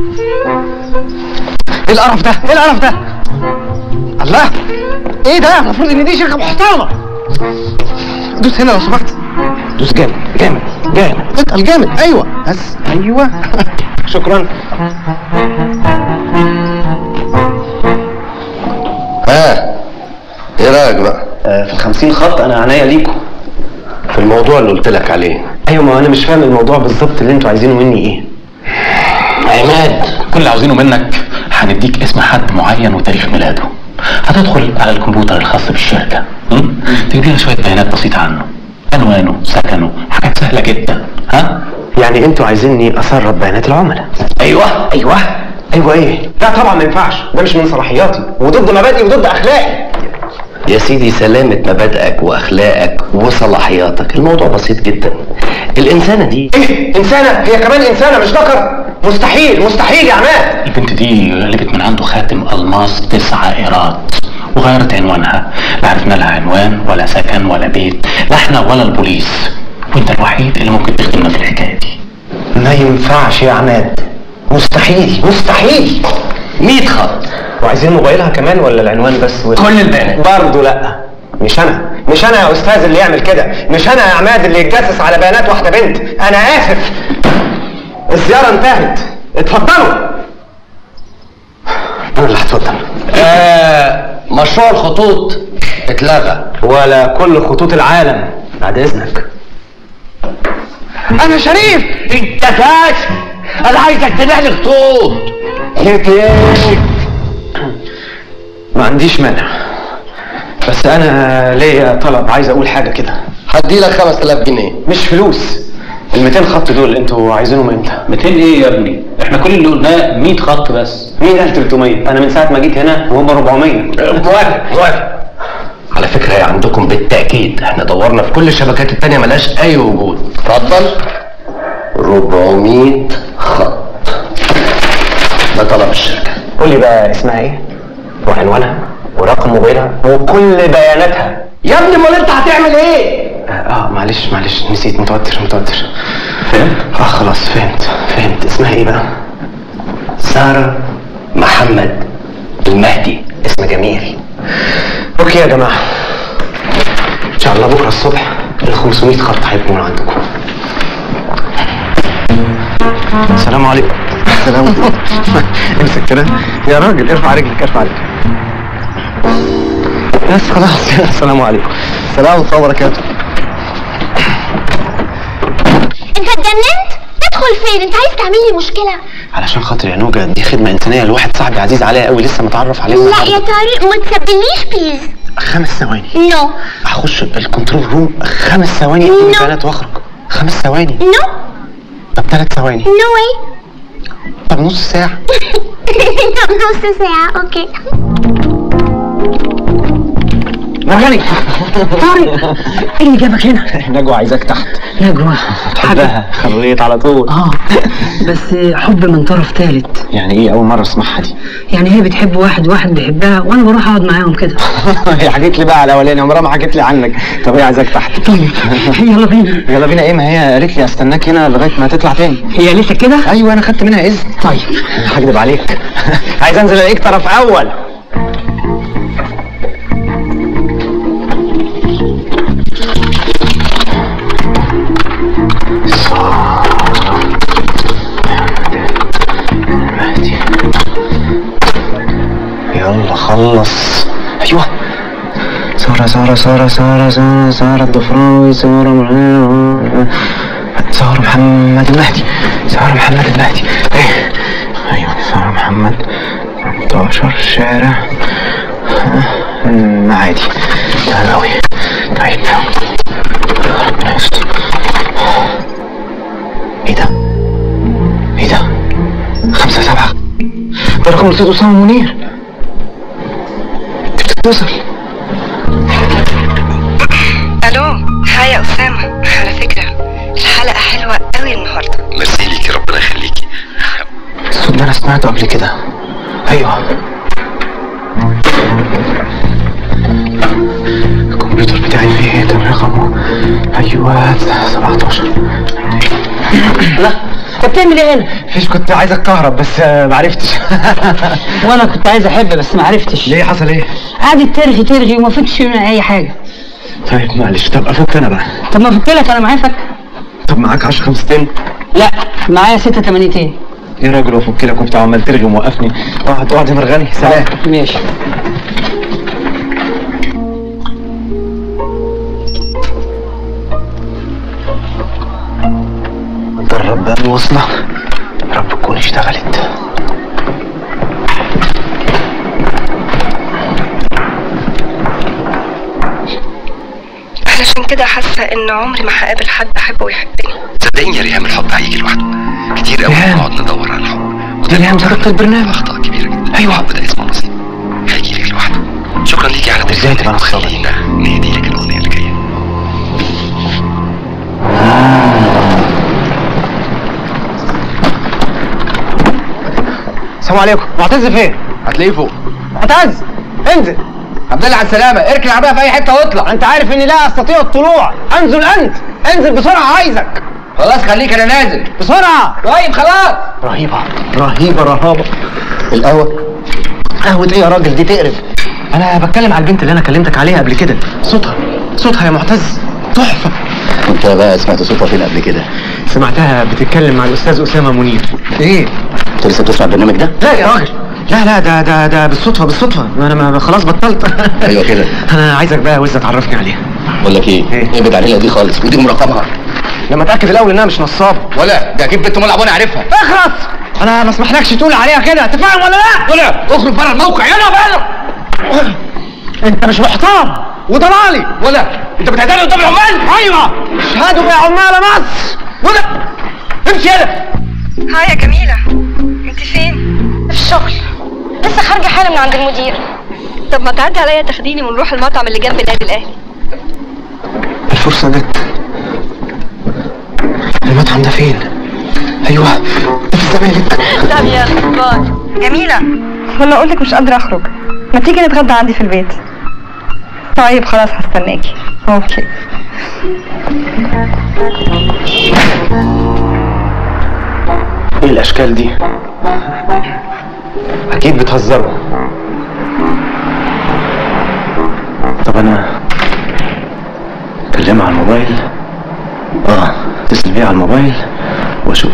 ايه القرف ده؟ ايه القرف ده؟ الله ايه ده؟ المفروض ان دي شركة محترمة دوس هنا لو سمحت دوس جامد جامد جامد اتقل جامد ايوه بس ايوه شكرا ها ايه رايك بقى في الخمسين خط انا عناية ليكم في الموضوع اللي قلت لك عليه ايوه ما انا مش فاهم الموضوع بالظبط اللي انتوا عايزينه مني ايه عماد كل اللي عاوزينه منك هنديك اسم حد معين وتاريخ ميلاده هتدخل على الكمبيوتر الخاص بالشركة م? تجيب لنا شوية بيانات بسيطة عنه عنوانه سكنه حاجات سهلة جدا ها يعني انتوا عايزيني اسرب بيانات العملاء ايوه ايوه ايوه ايه لا طبعا ما ينفعش ده مش من صلاحياتي وضد مبادئي وضد اخلاقي يا سيدي سلامة مبادئك واخلاقك وصلاحياتك الموضوع بسيط جدا الانسانة دي ايه انسانه هي كمان انسانه مش ذكر مستحيل مستحيل يا عماد البنت دي غلبت من عنده خاتم ألماس تسعة إيرات وغيرت عنوانها لا عرفنا لها عنوان ولا سكن ولا بيت لا احنا ولا البوليس وانت الوحيد اللي ممكن تخدمنا في الحكاية دي ما ينفعش يا عماد مستحيل مستحيل 100 خط وعايزين موبايلها كمان ولا العنوان بس ولا كل البيانات برضه لا مش انا مش انا يا استاذ اللي يعمل كده مش انا يا عماد اللي يتجسس على بيانات واحده بنت انا اسف الزياره انتهت اتفضلوا انا اللي هتفضل آه مشروع الخطوط اتلغى ولا كل خطوط العالم بعد اذنك انا شريف انت فاشل انا عايزك تبيع لي خطوط ما عنديش مانع بس انا ليا طلب عايز اقول حاجه كده هدي لك 5000 جنيه مش فلوس ال 200 خط دول انتوا عايزينهم امتى 200 ايه يا ابني احنا كل اللي قلناه 100 خط بس مين قال 300 انا من ساعه ما جيت هنا وهم 400 موافق موافق على فكرة هي عندكم بالتأكيد احنا دورنا في كل الشبكات التانية ملهاش أي وجود اتفضل 400 خط ده طلب الشركة قول لي بقى اسمها ايه وعنوانها ورقم موبايلها وكل بياناتها يا ابني امال انت هتعمل ايه؟ اه, آه معلش معلش نسيت متوتر متوتر فهمت؟ اه خلاص فهمت فهمت اسمها ايه بقى سارة محمد المهدي اسم جميل اوكي يا جماعه ان شاء الله بكره الصبح ال 500 خط هيكونوا عندكم السلام عليكم السلام عليكم امسك كده يا راجل ارفع رجلك ارفع رجلك بس خلاص السلام عليكم السلام ورحمه الله وبركاته انت اتجننت تدخل فين انت عايز تعمل لي مشكله علشان خاطر يا نوجا دي خدمه انسانيه لواحد صاحبي عزيز عليا قوي لسه متعرف عليه لا النهاردة. يا طارق ما تسبليش بليز خمس ثواني نو هخش الكنترول روم خمس ثواني اديني No. بيانات واخرج خمس ثواني نو طب ثلاث ثواني نو واي طب نص ساعة طب نص ساعه اوكي مرغني طارق ايه اللي جابك هنا؟ نجوى عايزاك تحت نجوى حبها خليت على طول اه بس حب من طرف ثالث يعني ايه اول مرة اسمعها دي يعني هي بتحب واحد واحد بيحبها وانا بروح اقعد معاهم كده هي حكيت لي بقى على الاولاني عمرها ما حكيت لي عنك طب هي عايزاك تحت طيب يلا بينا يلا بينا ايه ما هي قالت لي استناك هنا لغايه ما تطلع تاني هي قالت لك كده؟ ايوه انا خدت منها اذن طيب هكدب عليك عايز انزل الاقيك طرف اول يلا خلص ايوه سارة سارة سارة سارة سارة سارة الضفراوي سارة محمد سارة محمد المهدي سارة محمد المهدي ايه ايوه سارة محمد 18 شارع ها، المعادي تمام اوي طيب ربنا يستر ايه ده؟ ايه ده؟ خمسة سبعة ده رقم الاستاذ اسامة منير انت بتتصل الو هاي يا اسامه على فكره الحلقه حلوه قوي النهارده ميرسي ليكي ربنا يخليكي الصوت ده انا سمعته قبل كده ايوه الكمبيوتر بتاعي فيه ايه ده رقمه ايوه 17 لا انت بتعمل ايه هنا؟ فيش كنت عايز اتكهرب بس آه، معرفتش وانا كنت عايز احب بس ما عرفتش ليه حصل ايه؟ قعدت ترغي ترغي وما فيكش منها اي حاجه طيب معلش طب افك انا بقى طب ما فك لك انا معايا فك طب معاك 10 خمستين لا معايا ستة تمانيتين يا راجل وافك لك وبتاع عمال ترغي وموقفني اقعد اقعد يا مرغني سلام ماشي جرب بقى الوصلة يا رب تكون اشتغلت علشان كده حاسه ان عمري ما هقابل حد احبه ويحبني صدقيني يا ريهام الحب هيجي لوحده كتير قوي ريهام. بنقعد ندور على الحب وده ريهام بيكون صديقة البرنامج. اخطاء كبيره جدا ايوه الحب ده اسمه نصيب هيجي لك لوحده شكرا ليكي على إزاي تبقى نصابة؟ خلينا نهدي لك الاغنيه اللي جايه السلام عليكم معتز فين؟ هتلاقيه فوق معتز انزل عبد الله على السلامه اركن العربيه في اي حته واطلع انت عارف اني لا استطيع الطلوع انزل انت انزل بسرعة عايزك خلاص خليك انا نازل بسرعة طيب خلاص رهيبة رهيبة رهابة القهوة قهوة ايه يا راجل دي تقرف انا بتكلم على البنت اللي انا كلمتك عليها قبل كده صوتها صوتها يا معتز تحفة انت بقى سمعت صوتها فين قبل كده سمعتها بتتكلم مع الاستاذ اسامة منير ايه انت لسه بتسمع البرنامج ده لا يا راجل لا لا ده ده ده بالصدفة بالصدفة انا ما خلاص بطلت ايوه كده. انا عايزك بقى وزة تعرفني عليها بقول لك ايه إيه؟ ابعد عليها دي خالص ودي مرقمها لما اتاكد الاول انها مش نصابة ولا ده اكيد بنت مولع وانا عارفها اخرس انا ما اسمحلكش تقول عليها كده انت فاهم ولا لا ولا اخرج بره الموقع يلا بره انت مش محترم وضلالي ولا انت بتهدرني قدام العمال ايوه اشهدوا يا عمال مصر ولا امشي يلا هاي يا جميله انت فين في الشغل لسه خارجه حالا من عند المدير طب ما تعدي عليا تاخديني ونروح المطعم اللي جنب النادي الاهلي الفرصة جت المطعم ده فين؟ ايوه ده في الزمالك طب يلا باي جميله ولا اقول لك مش قادره اخرج ما تيجي نتغدى عندي في البيت طيب خلاص هستناكي اوكي ايه الاشكال دي؟ اكيد بتهزروا طب انا اكلمها على الموبايل اه اتصل بيها على الموبايل واشوف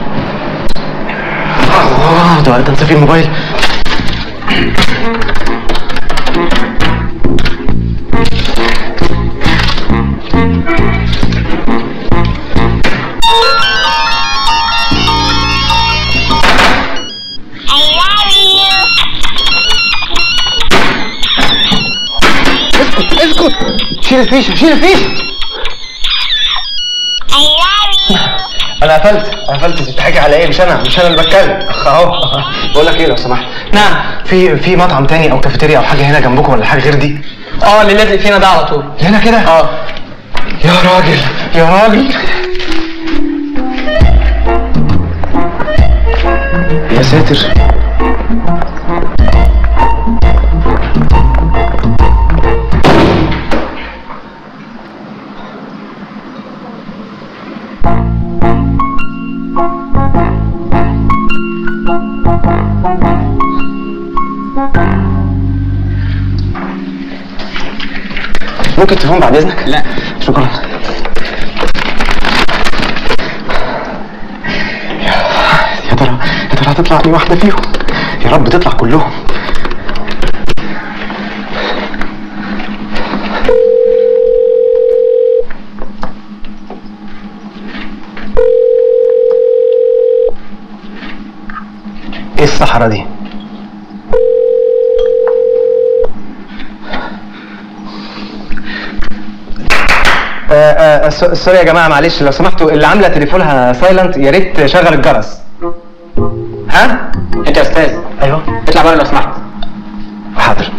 اه ده ده انت في الموبايل اسكت اسكت شيل الفيشه شيل الفيشه انا قفلت قفلت بتحكي على ايه مش انا مش انا اللي بتكلم اخ اهو بقول لك ايه لو سمحت نعم في في مطعم تاني او كافيتيريا او حاجه هنا جنبكم ولا حاجه غير دي اه اللي لازق فينا ده على طول هنا كده اه يا راجل يا راجل يا ساتر ممكن تليفون بعد اذنك؟ لا شكرا يا ترى يا ترى هتطلع لي واحده فيهم يا رب تطلع كلهم ايه الصحراء دي؟ آه، آه، س- سوري يا جماعه معلش لو سمحتوا اللي عامله تليفونها سايلنت يا ريت شغل الجرس ها انت يا استاذ ايوه اطلع بره لو سمحت حاضر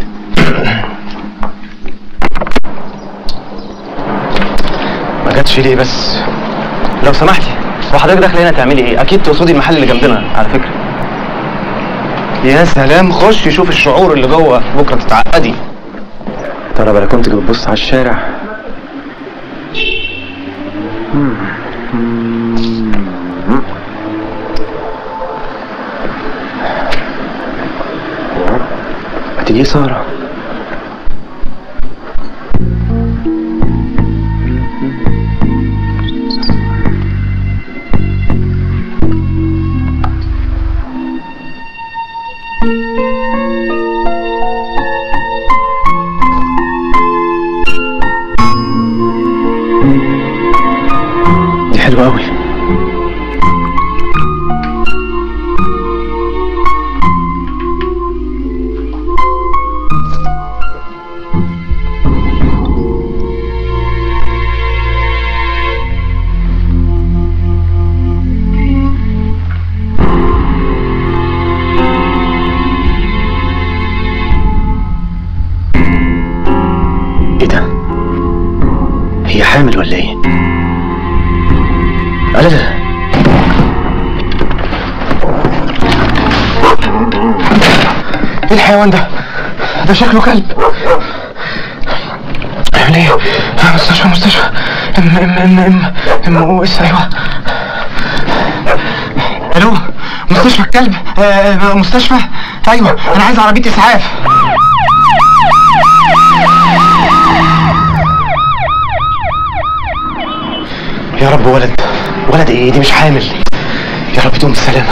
ما جاتش ليه بس لو سمحتي هو حضرتك داخله هنا تعملي ايه اكيد تقصدي المحل اللي جنبنا على فكره يا سلام خش شوف الشعور اللي جوه بكره تتعقدي ترى بلكونتك بتبص على الشارع البت دي سارة دي حلوة أوي ايه ده؟ هي حامل ولا ايه؟ لا لا لا ايه الحيوان ده؟ ده شكله كلب اعمل ايه؟ مستشفى مستشفى ام ام ام ام ام او اس ايوه الو مستشفى الكلب آه، آه، مستشفى ايوه انا عايز عربيه اسعاف يا رب ولد ولد ايه دي مش حامل يا رب تقوم بالسلامة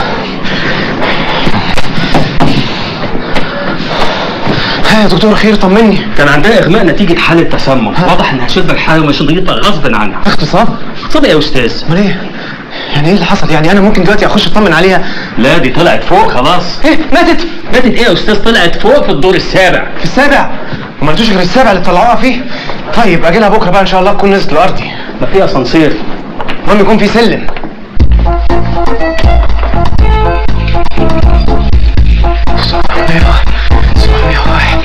ها يا دكتور خير طمني كان عندها اغماء نتيجه حاله تسمم واضح انها شربت الحاجه مشضيطه غصب عنها اغتصاب طب يا استاذ امال ايه يعني ايه اللي حصل يعني انا ممكن دلوقتي اخش اطمن عليها لا دي طلعت فوق خلاص ايه ماتت ماتت ايه يا استاذ طلعت فوق في الدور السابع في السابع وما لقيتوش غير السابع اللي طلعوها فيه طيب اجي لها بكره بقى ان شاء الله تكون نزلت لارضي ما فيها اسانسير المهم يكون في سلم سبعمية سبعمية واحد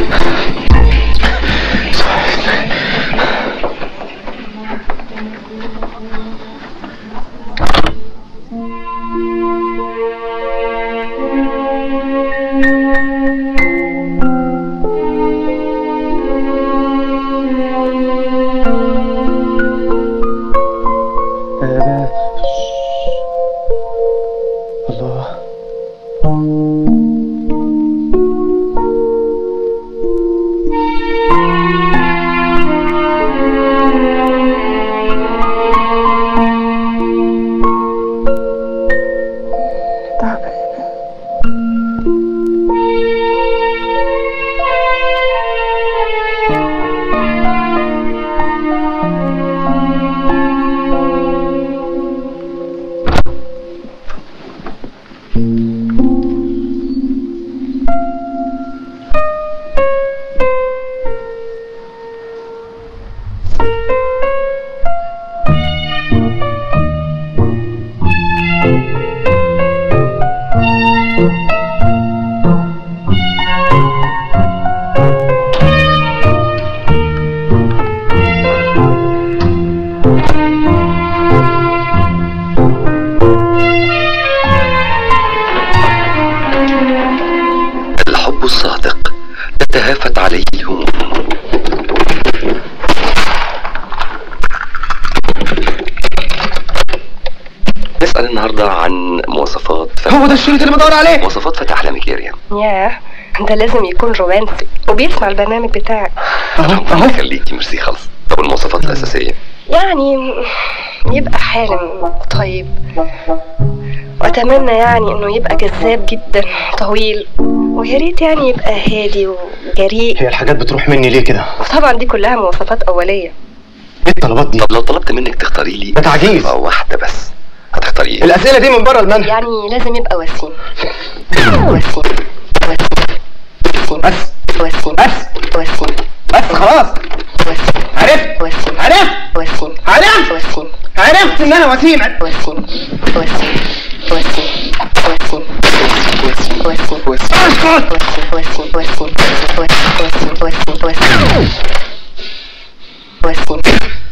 الله الحب الصادق تتهافت عليه الهموم نسأل النهاردة عن مواصفات فتح هو ده الشريط اللي بدور عليه مواصفات فتح أحلامك يا ريم ياه ده لازم يكون رومانسي وبيسمع البرنامج بتاعك اهو ربنا اهو يخليكي ميرسي خالص طب المواصفات الأساسية يعني يبقى حالم طيب واتمنى يعني انه يبقى جذاب جدا طويل ويا ريت يعني يبقى هادي وجريء هي الحاجات بتروح مني ليه كده وطبعا دي كلها مواصفات اوليه ايه الطلبات دي طب لو طلبت منك تختاري لي ده تعجيز. صفة واحدة بس هتختاري ايه؟ الاسئله دي من بره المنهج يعني لازم يبقى وسيم وسيم وسيم بس وسيم بس وسيم بس خلاص وسيم عرفت وسيم عرفت وسيم عرفت وسيم عرفت ان انا وسيم وسيم وسيم وسيم وسيم وسيم وسيم اسكت وسيم وسيم وسيم وسيم وسيم وسيم وسيم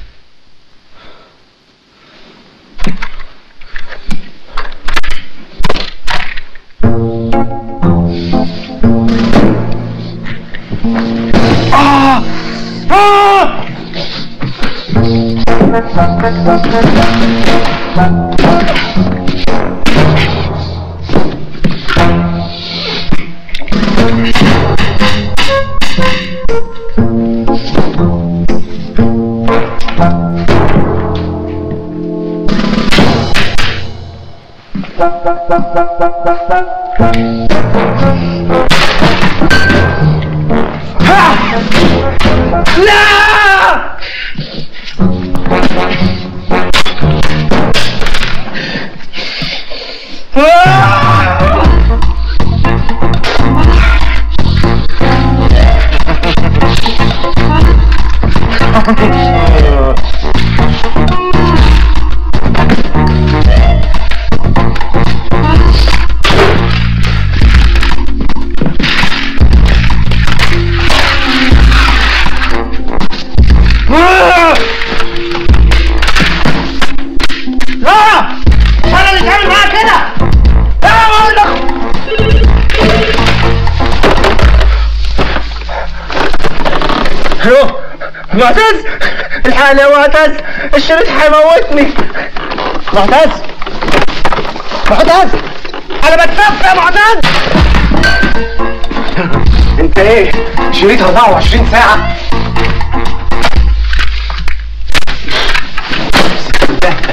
آه آه انا اللي تعمل معاك كده لا بقول لك الو معتز الحقني يا معتز الشريط هيموتني معتز معتز انا بتكفى يا معتز انت ايه شريط 24 ساعة